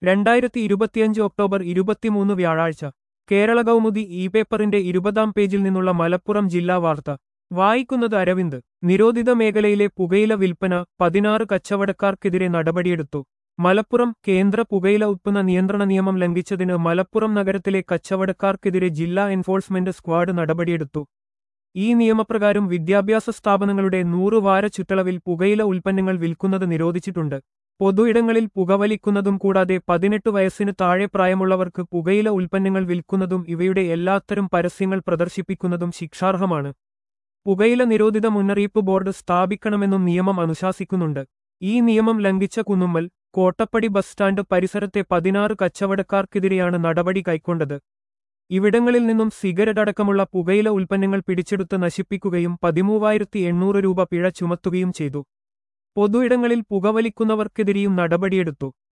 രണ്ടായിരത്തി ഇരുപത്തിയഞ്ച് ഒക്ടോബർ ഇരുപത്തിമൂന്ന് വ്യാഴാഴ്ച കേരള കൗമുദി ഇ പേപ്പറിന്റെ ഇരുപതാം പേജിൽ നിന്നുള്ള മലപ്പുറം ജില്ലാ വാർത്ത വായിക്കുന്നത് അരവിന്ദ് നിരോധിത മേഖലയിലെ പുകയില വിൽപ്പന പതിനാറ് കച്ചവടക്കാർക്കെതിരെ നടപടിയെടുത്തു മലപ്പുറം കേന്ദ്ര പുകയില ഉത്പന്ന നിയന്ത്രണ നിയമം ലംഘിച്ചതിന് മലപ്പുറം നഗരത്തിലെ കച്ചവടക്കാർക്കെതിരെ ജില്ലാ എൻഫോഴ്സ്മെന്റ് സ്ക്വാഡ് നടപടിയെടുത്തു ഈ നിയമപ്രകാരം വിദ്യാഭ്യാസ സ്ഥാപനങ്ങളുടെ നൂറ് വാര ചുറ്റളവിൽ പുകയില ഉൽപ്പന്നങ്ങൾ വിൽക്കുന്നത് നിരോധിച്ചിട്ടുണ്ട് പൊതുയിടങ്ങളിൽ പുകവലിക്കുന്നതും കൂടാതെ പതിനെട്ട് വയസ്സിന് താഴെ പ്രായമുള്ളവർക്ക് പുകയില ഉൽപ്പന്നങ്ങൾ വിൽക്കുന്നതും ഇവയുടെ എല്ലാത്തരം പരസ്യങ്ങൾ പ്രദർശിപ്പിക്കുന്നതും ശിക്ഷാർഹമാണ് പുകയില നിരോധിത മുന്നറിയിപ്പ് ബോർഡ് സ്ഥാപിക്കണമെന്നും നിയമം അനുശാസിക്കുന്നുണ്ട് ഈ നിയമം ലംഘിച്ച കുന്നുമ്മൽ കോട്ടപ്പടി ബസ് സ്റ്റാൻഡ് പരിസരത്തെ പതിനാറ് കച്ചവടക്കാർക്കെതിരെയാണ് നടപടി കൈക്കൊണ്ടത് ഇവിടങ്ങളിൽ നിന്നും സിഗരറ്റ് അടക്കമുള്ള പുകയില ഉൽപ്പന്നങ്ങൾ പിടിച്ചെടുത്ത് നശിപ്പിക്കുകയും പതിമൂവായിരത്തി എണ്ണൂറ് രൂപ പിഴ ചുമത്തുകയും ചെയ്തു പൊതുയിടങ്ങളിൽ പുകവലിക്കുന്നവർക്കെതിരെയും നടപടിയെടുത്തു